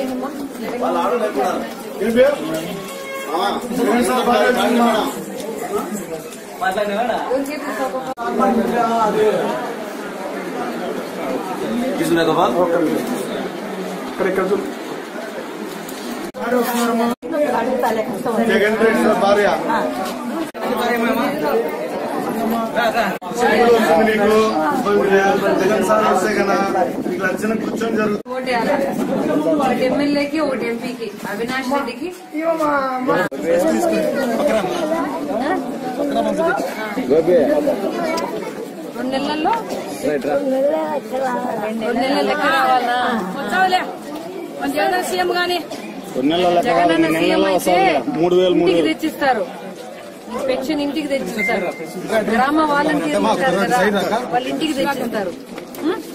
తీసుకునే గోపాల్ జగన్ రెడ్డి సార్ భార్య ఇప్పుడు వస్తుంది నీకు జగన్ సార్ వస్తే కదా నీకు నచ్చిన కూర్చొని జరుగుతుంది ఓటు వేయాలి. ఒకటి ఎమ్మెల్యేకి ఒకటి ఎంపీకి అవినాష్ రెడ్డికి రెండు నెలల్లో రెండు నెలల లెక్క రావాలా వచ్చావులే మన జగన్ సీఎం గాని జగన్ అన్న సీఎం అయితే మూడు వేలు మూడు ఇంటికి తెచ్చిస్తారు పెన్షన్ ఇంటికి తెచ్చిస్తారు గ్రామ వాలంటీర్లు ఉంటారు కదా వాళ్ళు ఇంటికి తెచ్చిస్తారు ఉం?